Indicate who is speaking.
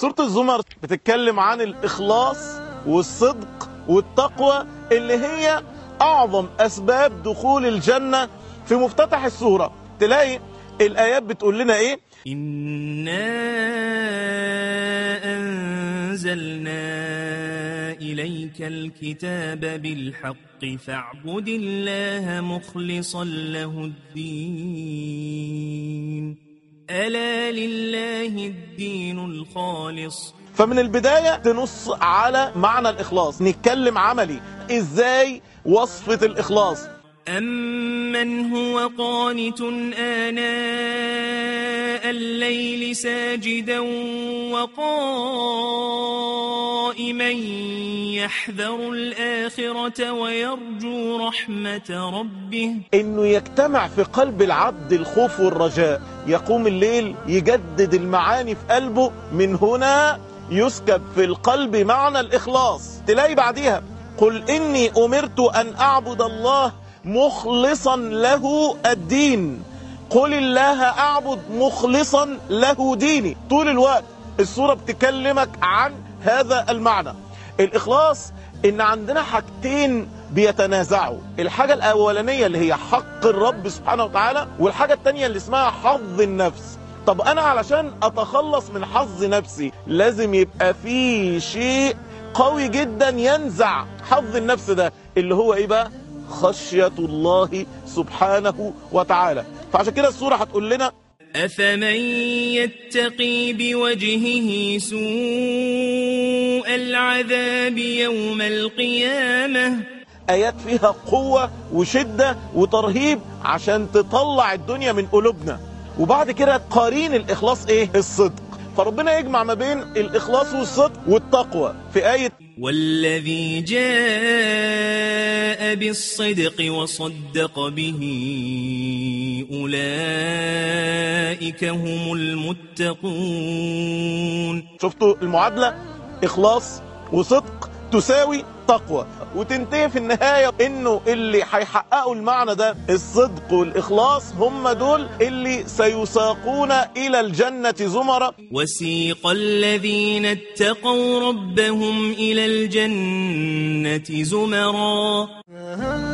Speaker 1: سورة الزمر بتتكلم عن الإخلاص والصدق والتقوى اللي هي أعظم أسباب دخول الجنة في مفتتح السورة تلاقي الآيات بتقول لنا إيه
Speaker 2: إنا أنزلنا إليك الكتاب بالحق فاعبد الله مخلصا له الدين ألا لله الدين الخالص
Speaker 1: فمن البداية تنص على معنى الإخلاص نتكلم عملي إزاي وصفة الإخلاص
Speaker 2: أمن هو قانت آناء الليل ساجدا وقائما يحذر الآخرة ويرجو رحمة ربه
Speaker 1: انه يجتمع في قلب العبد الخوف والرجاء يقوم الليل يجدد المعاني في قلبه من هنا يسكب في القلب معنى الإخلاص تلاقي بعديها قل إني أمرت أن أعبد الله مخلصا له الدين قل الله أعبد مخلصا له ديني طول الوقت السورة بتكلمك عن هذا المعنى الإخلاص إن عندنا حاجتين بيتنازعوا الحاجة الأولانية اللي هي حق الرب سبحانه وتعالى والحاجة التانية اللي اسمها حظ النفس طب أنا علشان أتخلص من حظ نفسي لازم يبقى في شيء قوي جدا ينزع حظ النفس ده اللي هو إيه بقى خشية الله سبحانه وتعالى فعشان كده السورة هتقول لنا
Speaker 2: أفمن يتقي بوجهه سوء العذاب يوم القيامة
Speaker 1: آيات فيها قوة وشدة وترهيب عشان تطلع الدنيا من قلوبنا وبعد كده قارين الإخلاص إيه الصدق فربنا يجمع ما بين الإخلاص والصدق والتقوى في آية
Speaker 2: والذي جاء بالصدق وصدق به أولئك هم المتقون
Speaker 1: شفتوا المعادلة إخلاص وصدق تساوي تقوى وتنتهي في النهاية انه اللي هيحققوا المعنى ده الصدق والإخلاص هم دول اللي سيساقون إلى الجنة زمرا
Speaker 2: وسيق الذين اتقوا ربهم إلى الجنة زمرا